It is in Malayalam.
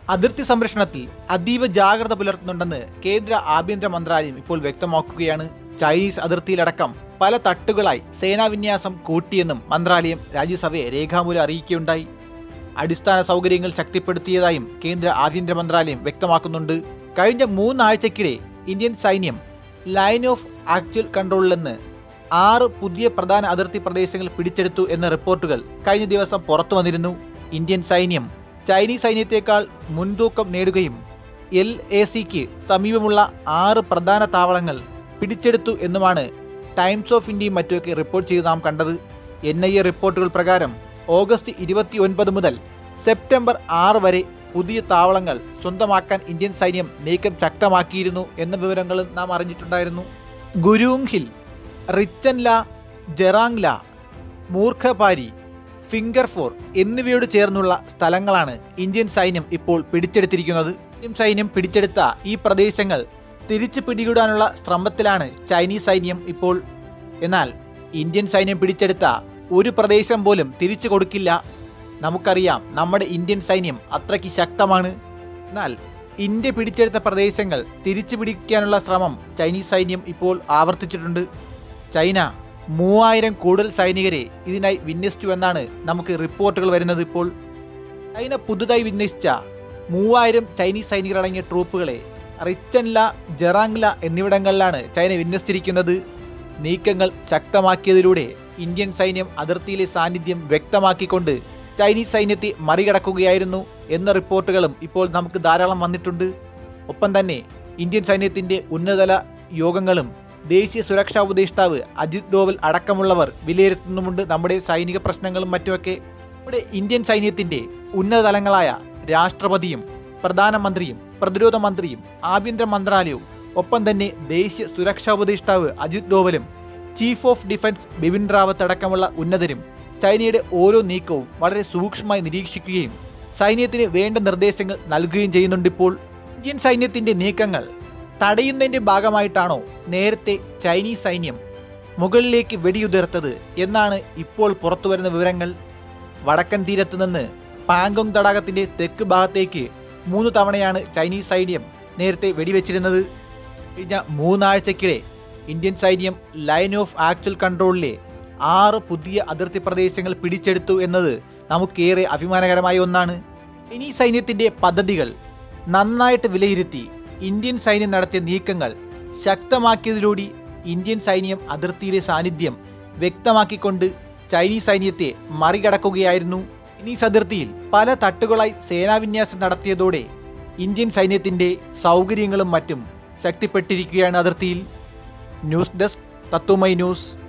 അതിർത്തി സംരക്ഷണത്തിൽ അതീവ ജാഗ്രത പുലർത്തുന്നുണ്ടെന്ന് കേന്ദ്ര ആഭ്യന്തര മന്ത്രാലയം ഇപ്പോൾ വ്യക്തമാക്കുകയാണ് ചൈനീസ് അതിർത്തിയിലടക്കം പല തട്ടുകളായി സേനാവിന്യാസം കൂട്ടിയെന്നും മന്ത്രാലയം രാജ്യസഭയെ രേഖാമൂലം അറിയിക്കുകയുണ്ടായി അടിസ്ഥാന സൗകര്യങ്ങൾ ശക്തിപ്പെടുത്തിയതായും കേന്ദ്ര ആഭ്യന്തര മന്ത്രാലയം വ്യക്തമാക്കുന്നുണ്ട് കഴിഞ്ഞ മൂന്നാഴ്ചക്കിടെ ഇന്ത്യൻ സൈന്യം ലൈൻ ഓഫ് ആക്ച്വൽ കൺട്രോളിൽ നിന്ന് ആറ് പുതിയ പ്രധാന അതിർത്തി പ്രദേശങ്ങൾ പിടിച്ചെടുത്തു എന്ന റിപ്പോർട്ടുകൾ കഴിഞ്ഞ ദിവസം പുറത്തു വന്നിരുന്നു ഇന്ത്യൻ സൈന്യം ചൈനീസ് സൈന്യത്തെക്കാൾ മുൻതൂക്കം നേടുകയും എൽ എ സിക്ക് സമീപമുള്ള ആറ് പ്രധാന താവളങ്ങൾ പിടിച്ചെടുത്തു എന്നുമാണ് ടൈംസ് ഓഫ് ഇന്ത്യയും മറ്റുമൊക്കെ റിപ്പോർട്ട് ചെയ്ത് നാം കണ്ടത് എൻ ഐ എ റിപ്പോർട്ടുകൾ പ്രകാരം ഓഗസ്റ്റ് ഇരുപത്തി ഒൻപത് മുതൽ സെപ്റ്റംബർ ആറ് വരെ പുതിയ താവളങ്ങൾ സ്വന്തമാക്കാൻ ഇന്ത്യൻ സൈന്യം നീക്കം ശക്തമാക്കിയിരുന്നു എന്ന വിവരങ്ങളും നാം അറിഞ്ഞിട്ടുണ്ടായിരുന്നു ഗുരൂങ് ഹിൽ റിച്ചൻല ജെറാങ്ല മൂർഖപാരി ഫിംഗർ ഫോർ എന്നിവയോട് ചേർന്നുള്ള സ്ഥലങ്ങളാണ് ഇന്ത്യൻ സൈന്യം ഇപ്പോൾ പിടിച്ചെടുത്തിരിക്കുന്നത് ഇന്ത്യൻ സൈന്യം പിടിച്ചെടുത്ത ഈ പ്രദേശങ്ങൾ തിരിച്ചു പിടികൂടാനുള്ള ശ്രമത്തിലാണ് ചൈനീസ് സൈന്യം ഇപ്പോൾ എന്നാൽ ഇന്ത്യൻ സൈന്യം പിടിച്ചെടുത്ത ഒരു പ്രദേശം പോലും തിരിച്ചു കൊടുക്കില്ല നമുക്കറിയാം നമ്മുടെ ഇന്ത്യൻ സൈന്യം അത്രയ്ക്ക് ശക്തമാണ് എന്നാൽ ഇന്ത്യ പിടിച്ചെടുത്ത പ്രദേശങ്ങൾ തിരിച്ചു പിടിക്കാനുള്ള ശ്രമം ചൈനീസ് സൈന്യം ഇപ്പോൾ ആവർത്തിച്ചിട്ടുണ്ട് ചൈന മൂവായിരം കൂടുതൽ സൈനികരെ ഇതിനായി വിന്യസിച്ചു എന്നാണ് നമുക്ക് റിപ്പോർട്ടുകൾ വരുന്നത് ഇപ്പോൾ ചൈന പുതുതായി വിന്യസിച്ച മൂവായിരം ചൈനീസ് സൈനികരടങ്ങിയ ട്രൂപ്പുകളെ റിച്ചൻല ജെറാങ്ല എന്നിവിടങ്ങളിലാണ് ചൈന വിന്യസിച്ചിരിക്കുന്നത് നീക്കങ്ങൾ ശക്തമാക്കിയതിലൂടെ ഇന്ത്യൻ സൈന്യം അതിർത്തിയിലെ സാന്നിധ്യം വ്യക്തമാക്കിക്കൊണ്ട് ചൈനീസ് സൈന്യത്തെ മറികടക്കുകയായിരുന്നു എന്ന റിപ്പോർട്ടുകളും ഇപ്പോൾ നമുക്ക് ധാരാളം വന്നിട്ടുണ്ട് ഒപ്പം തന്നെ ഇന്ത്യൻ സൈന്യത്തിന്റെ ഉന്നതതല യോഗങ്ങളും ദേശീയ സുരക്ഷാ ഉപദേഷ്ടാവ് അജിത് ഡോവൽ അടക്കമുള്ളവർ വിലയിരുത്തുന്നുമുണ്ട് നമ്മുടെ സൈനിക പ്രശ്നങ്ങളും മറ്റുമൊക്കെ നമ്മുടെ ഇന്ത്യൻ സൈന്യത്തിന്റെ ഉന്നതതലങ്ങളായ രാഷ്ട്രപതിയും പ്രധാനമന്ത്രിയും പ്രതിരോധ മന്ത്രിയും ആഭ്യന്തര മന്ത്രാലയവും ഒപ്പം തന്നെ ദേശീയ സുരക്ഷാ ഉപദേഷ്ടാവ് അജിത് ഡോവലും chief of defence Bipin Rawat അടക്കമുള്ള ഉന്നതരും ചൈനയുടെ ഓരോ നീക്കവും വളരെ സൂക്ഷ്മമായി നിരീക്ഷിക്കുകയും സൈന്യത്തിന് വേണ്ട നിർദ്ദേശങ്ങൾ നൽകുകയും ചെയ്യുന്നുണ്ട് ഇപ്പോൾ ഇന്ത്യൻ സൈന്യത്തിന്റെ നീക്കങ്ങൾ തടയുന്നതിന്റെ ഭാഗമായിട്ടാണോ നേരത്തെ ചൈനീസ് സൈന്യം മുകളിലേക്ക് വെടിയുതിർത്തത് എന്നാണ് ഇപ്പോൾ പുറത്തുവരുന്ന വിവരങ്ങൾ വടക്കൻ തീരത്ത് നിന്ന് പാങ്കോങ് തടാകത്തിന്റെ തെക്ക് ഭാഗത്തേക്ക് മൂന്ന് തവണയാണ് ചൈനീസ് സൈന്യം നേരത്തെ വെടിവെച്ചിരുന്നത് കഴിഞ്ഞ മൂന്നാഴ്ചക്കിടെ ഇന്ത്യൻ സൈന്യം ലൈൻ ഓഫ് ആക്ച്വൽ കൺട്രോളിലെ ആറ് പുതിയ അതിർത്തി പ്രദേശങ്ങൾ പിടിച്ചെടുത്തു എന്നത് നമുക്കേറെ അഭിമാനകരമായ ഒന്നാണ് ചൈനീസ് സൈന്യത്തിന്റെ പദ്ധതികൾ നന്നായിട്ട് വിലയിരുത്തി ഇന്ത്യൻ സൈന്യം നടത്തിയ നീക്കങ്ങൾ ശക്തമാക്കിയതിലൂടെ ഇന്ത്യൻ സൈന്യം അതിർത്തിയിലെ സാന്നിധ്യം വ്യക്തമാക്കിക്കൊണ്ട് ചൈനീസ് സൈന്യത്തെ മറികടക്കുകയായിരുന്നു ചൈനീസ് അതിർത്തിയിൽ പല തട്ടുകളായി സേനാവിന്യാസം നടത്തിയതോടെ ഇന്ത്യൻ സൈന്യത്തിന്റെ സൗകര്യങ്ങളും മറ്റും ശക്തിപ്പെട്ടിരിക്കുകയാണ് അതിർത്തിയിൽ ന്യൂസ് ഡെസ്ക് തത്തുമൈ ന്യൂസ്